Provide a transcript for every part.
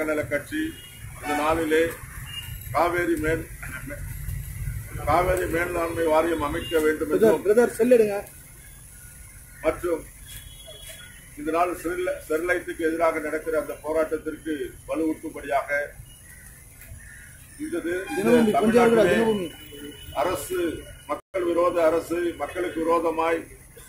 மக்கள் நல கட்சி இந்த நாளிலே காவேரி மேல் காவேரி மேலாண்மை வாரியம் அமைக்க வேண்டும் என்றும் பிரதர் செல்லிடுங்க மற்றும் இந்த நாள் ஸ்டெர்லை- ஸ்டெர்லைட்டுக்கு எதிராக நடக்கிற அந்த போராட்டத்திற்கு வலுவூட்டும்படியாக இந்த தி- இந்த தினபூமி கொஞ்சம் இருக்குடா, தமிழ்நாட்டிலே தினபூமி அரசு மக்கள் விரோத அரசு மக்களுக்கு விரோதமாய்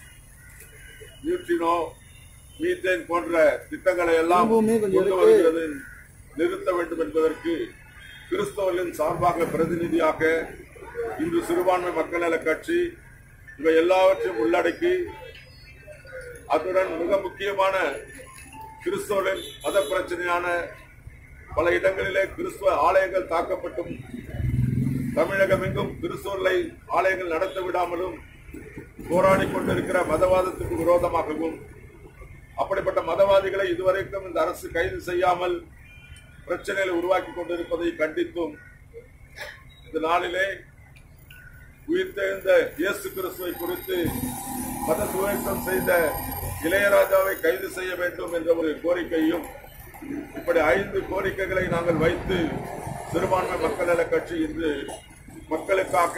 நியூட்ரினோ மீத்தேன் போன்ற திட்டங்களை எல்லாம் தினபூமி கொஞ்சம் கொண்டு இருக்கு. வருகிறது நிறுத்த வேண்டும் என்பதற்கு கிறிஸ்தவர்களின் சார்பாக பிரதிநிதியாக இன்று சிறுபான்மை மக்கள் நல கட்சி இவை எல்லாவற்றையும் உள்ளடக்கி அத்துடன் மிக முக்கியமான கிறிஸ்தவர்களின் மத பிரச்சனையான பல இடங்களிலே கிறிஸ்துவ ஆலயங்கள் தாக்கப்பட்டும் தமிழகம் எங்கும் கிறிஸ்தவர்களை ஆலயங்கள் நடத்த விடாமலும் போராடி கொண்டிருக்கிற மதவாதத்துக்கு விரோதமாகவும் அப்படிப்பட்ட மதவாதிகளை இதுவரைக்கும் இந்த அரசு கைது செய்யாமல் பிரச்சனைகளை உருவாக்கி கொண்டிருப்பதை கண்டித்தும் இந்த நாளிலே உயிர்த்தெழுந்த இயேசு கிறிஸ்துவை குறித்து மத துவேஷம் செய்த இளையராஜாவை கைது செய்ய வேண்டும் என்ற ஒரு கோரிக்கையும் இப்படி ஐந்து கோரிக்கைகளை நாங்கள் வைத்து சிறுபான்மை மக்கள் நல கட்சி இன்று மக்களுக்காக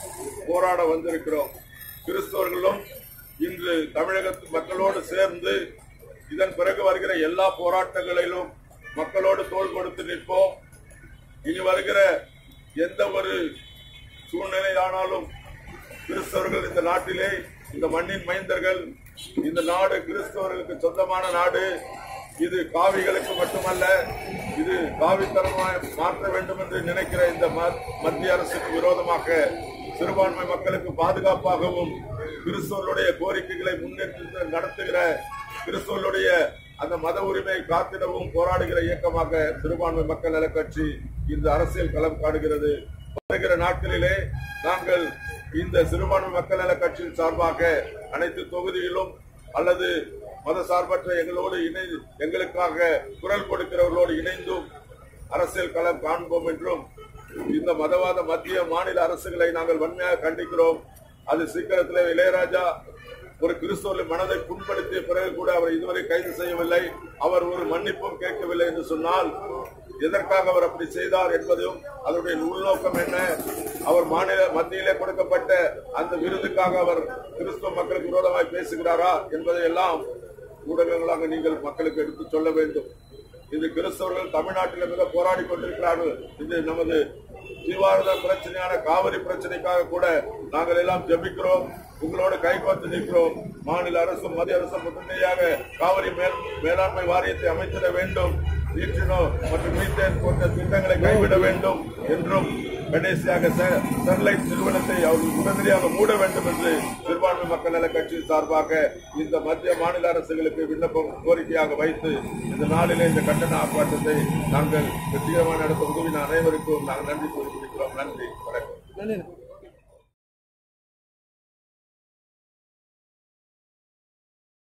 போராட வந்திருக்கிறோம் கிறிஸ்தவர்களும் இன்று தமிழகத்து மக்களோடு சேர்ந்து இதன் பிறகு வருகிற எல்லா போராட்டங்களிலும் மக்களோடு தோள் கொடுத்து நிற்போம் இனி வருகிற எந்த ஒரு சூழ்நிலையானாலும் கிறிஸ்தவர்கள் இந்த நாட்டிலே இந்த மண்ணின் மைந்தர்கள் இந்த நாடு கிறிஸ்தவர்களுக்கு சொந்தமான நாடு இது காவிகளுக்கு மட்டுமல்ல இது காவித்தனமாய் மாற்ற வேண்டும் என்று நினைக்கிற இந்த ம- மத்திய அரசுக்கு விரோதமாக சிறுபான்மை மக்களுக்கு பாதுகாப்பாகவும் கிறிஸ்தவர்களுடைய கோரிக்கைகளை முன்னெடுத்து நடத்துகிற கிறிஸ்தவர்களுடைய அந்த மத உரிமையை காத்திடவும் போராடுகிற இயக்கமாக சிறுபான்மை மக்கள் நல கட்சி இந்த அரசியல் களம் காடுகிறது வருகிற நாட்களிலே நாங்கள் இந்த சிறுபான்மை மக்கள் நல கட்சியின் சார்பாக அனைத்து தொகுதியிலும் அல்லது மத சார்பற்ற எங்களோடு இணைந்து எங்களுக்காக குரல் கொடுக்கிறவர்களோடு இணைந்தும் அரசியல் களம் காண்போம் என்றும் இந்த மதவாத மத்திய மாநில அரசுகளை நாங்கள் வன்மையாக கண்டிக்கிறோம் அது சீக்கிரத்தில் இளையராஜா ஒரு கிறிஸ்தவர்களின் மனதை புண்படுத்திய பிறகு கூட அவர் இதுவரை கைது செய்யவில்லை அவர் ஒரு மன்னிப்பும் கேட்கவில்லை என்று சொன்னால் எதற்காக அவர் அப்படி செய்தார் என்பதும் அதனுடைய உள்நோக்கம் என்ன அவர் மாநில மத்தியிலே கொடுக்கப்பட்ட அந்த விருதுக்காக அவர் கிறிஸ்தவ மக்களுக்கு விரோதமாய் பேசுகிறாரா என்பதை எல்லாம் ஊடகங்களாக நீங்கள் மக்களுக்கு எடுத்து சொல்ல வேண்டும் இது கிறிஸ்தவர்கள் தமிழ்நாட்டில் மிக போராடி கொண்டிருக்கிறார்கள் இது நமது ஜீவாரத பிரச்சனையான காவிரி பிரச்சனைக்காக கூட நாங்கள் எல்லாம் ஜெபிக்கிறோம் உங்களோடு கைகோர்த்து நிற்கிறோம் மாநில அரசும் மத்திய அரசும் முதன்மையாக காவிரி மேல் மேலாண்மை வாரியத்தை அமைத்திட வேண்டும் நீற்றினோ மற்றும் மீத்தேன் போன்ற திட்டங்களை கைவிட வேண்டும் என்றும் கடைசியாக ஸ்டெ- ஸ்டெர்லைட் நிறுவனத்தை அவர்கள் உடனடியாக மூட வேண்டும் என்று சிறுபான்மை மக்கள் நல கட்சி சார்பாக இந்த மத்திய மாநில அரசுகளுக்கு விண்ணப்பம் கோரிக்கையாக வைத்து இந்த நாளிலே இந்த கண்டன ஆர்ப்பாட்டத்தை நாங்கள் வெற்றிகரமாக நடத்த உதவின அனைவருக்கும் நாங்கள் நன்றி கூறியிருக்கிறோம் நன்றி வணக்கம் நன்றி